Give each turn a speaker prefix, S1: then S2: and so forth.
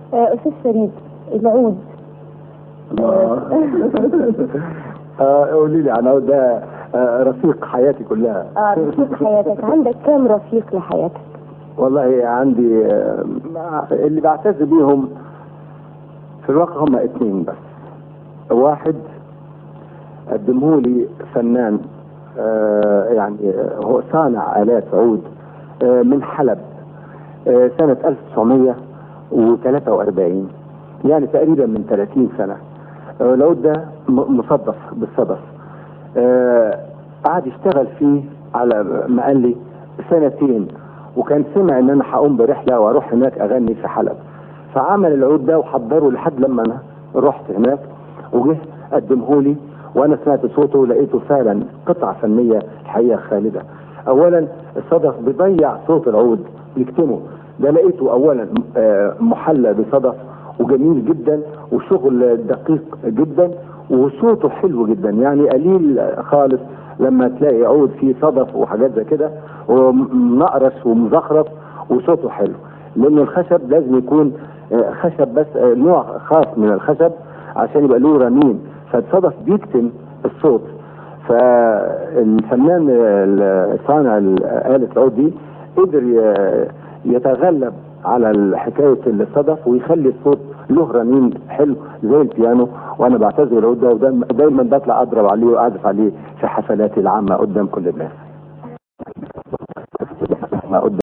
S1: آه، استاذ فريد العود
S2: آه، قولي لي انا ده آه، رفيق حياتي كلها
S1: اه رفيق حياتك عندك كام رفيق لحياتك؟
S2: والله عندي آه، اللي بعتز بيهم في الواقع هم اثنين بس واحد قدمه لي فنان آه، يعني آه، هو صانع آلات عود آه، من حلب آه، سنة 1943 يعني تقريبا من 30 سنة آه، العود ده م- مصدف بالصدف آه، قعد يشتغل فيه على ما قال لي سنتين وكان سمع ان انا هقوم برحله واروح هناك اغني في حلب فعمل العود ده وحضره لحد لما انا رحت هناك وجه قدمه لي وانا سمعت صوته ولقيته فعلا قطعه فنيه الحقيقه خالده اولا الصدف بيضيع صوت العود يكتمه ده لقيته اولا آه، محلى بصدف وجميل جدا وشغل دقيق جدا وصوته حلو جدا يعني قليل خالص لما تلاقي عود فيه صدف وحاجات زي كده ومنقرش ومزخرف وصوته حلو لان الخشب لازم يكون آه، خشب بس آه، نوع خاص من الخشب عشان يبقى له رنين فالصدف بيكتم الصوت فالفنان آه، صانع آلة العود دي قدر ي- يتغلب على حكاية الصدف ويخلي الصوت له رنين حلو زي البيانو وانا بعتذر العود ده ودايما بطلع اضرب عليه واعزف عليه في حفلاتي العامة قدام كل الناس قدام